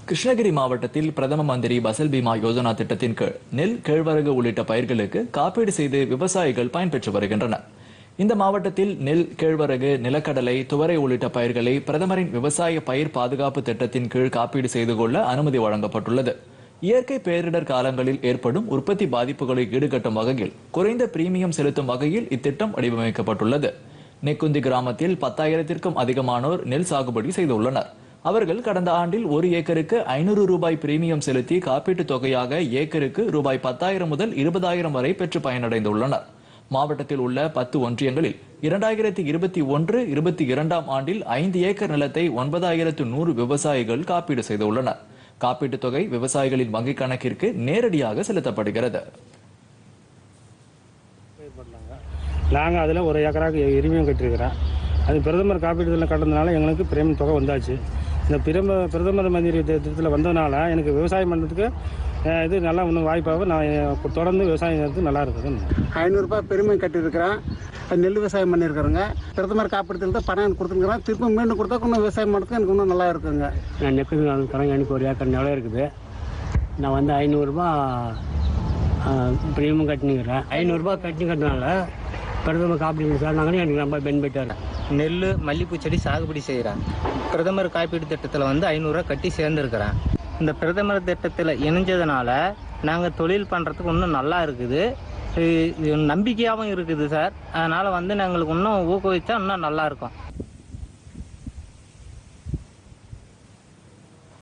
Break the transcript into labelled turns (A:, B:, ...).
A: கிருஷ்ணகிரி மாவட்டத்தில் பிரதம மந்திரி பசல் பீமா யோஜனா திட்டத்தின் கீழ் நெல் கேழ்வரகு உள்ளிட்ட பயிர்களுக்கு காப்பீடு செய்து விவசாயிகள் பயன்பெற்று வருகின்றனர் இந்த மாவட்டத்தில் நெல் கேழ்வரகு நிலக்கடலை துவரை உள்ளிட்ட பயிர்களை பிரதமரின் விவசாய பயிர் பாதுகாப்பு திட்டத்தின் கீழ் காப்பீடு செய்து கொள்ள அனுமதி வழங்கப்பட்டுள்ளது இயற்கை பேரிடர் காலங்களில் ஏற்படும் உற்பத்தி பாதிப்புகளை ஈடுகட்டும் வகையில் குறைந்த பிரீமியம் செலுத்தும் வகையில் இத்திட்டம் வடிவமைக்கப்பட்டுள்ளது நெக்குந்தி கிராமத்தில் பத்தாயிரத்திற்கும் அதிகமானோர் நெல் சாகுபடி செய்துள்ளனர் அவர்கள் கடந்த ஆண்டில் ஒரு ஏக்கருக்கு ஐநூறு ரூபாய் பிரீமியம் செலுத்தி காப்பீட்டுத் தொகையாக ஏக்கருக்கு ரூபாய் பத்தாயிரம் முதல் இருபதாயிரம் வரை பெற்று பயனடைந்துள்ளனர் மாவட்டத்தில் உள்ள பத்து ஒன்றியங்களில் இரண்டாயிரத்தி இருபத்தி ஒன்று இருபத்தி இரண்டாம் ஆண்டில் ஐந்து ஏக்கர் நிலத்தை ஒன்பதாயிரத்து நூறு விவசாயிகள் காப்பீடு செய்துள்ளனர் காப்பீட்டுத் தொகை விவசாயிகளின் வங்கிக் கணக்கிற்கு நேரடியாக செலுத்தப்படுகிறது
B: நாங்கள் அதில் ஒரு ஏக்கராக்கு எரிமையும் கட்டியிருக்கிறோம் அது பிரதமர் காப்பீடு திட்டம் கட்டினதுனால எங்களுக்கு பிரேமியம் தொகை வந்தாச்சு இந்த பிரம பிரதமர் மந்திரி திட்டத்தில் வந்ததுனால எனக்கு விவசாயம் பண்ணுறதுக்கு அஹ், இது நல்லா இன்னும் வாய்ப்பாக நான் அஹ், தொடர்ந்து விவசாயம் செய்யறதுக்கு நல்லா இருக்குது
C: ஐநூறுரூபா பெருமை கட்டியிருக்கிறேன் நெல் விவசாயம் பண்ணியிருக்கிறேங்க பிரதமர் காப்பீடு தான் பணம் எனக்கு கொடுத்துருக்குறேன் திரும்ப மீண்டும் கொடுத்தா இன்னும் விவசாயம் பண்ணுறதுக்கு எனக்கு இன்னும் நல்லா இருக்குங்க
D: நான் நெக்குது தரங்க எனக்கு ஒரு ஏக்கர் நிலம் இருக்குது நான் வந்து ஐநூறுரூபா ப்ரீமியம் கட்டினுக்கிறேன் ஐநூறுரூபா கட்டி கட்டினால பிரதமர் காப்பீடு சேர்ந்தாங்கன்னு எனக்கு ரொம்ப பெனிஃபிட்டாக இருக்கு
E: நெல் மல்லிப்பூ செடி சாகுபடி செய்கிறேன் பிரதமர் காப்பீடு திட்டத்தில் வந்து ஐநூறுரூவா கட்டி சேர்ந்துருக்கிறேன் இந்த பிரதமர் திட்டத்தில் இணைஞ்சதுனால நாங்கள் தொழில் பண்ணுறதுக்கு இன்னும் நல்லா இருக்குது இது- இது நம்பிக்கையாகவும் இருக்குது சார் அதனால் வந்து எங்களுக்கு இன்னும் ஊக்குவிச்சா இன்னும் நல்லா இருக்கும்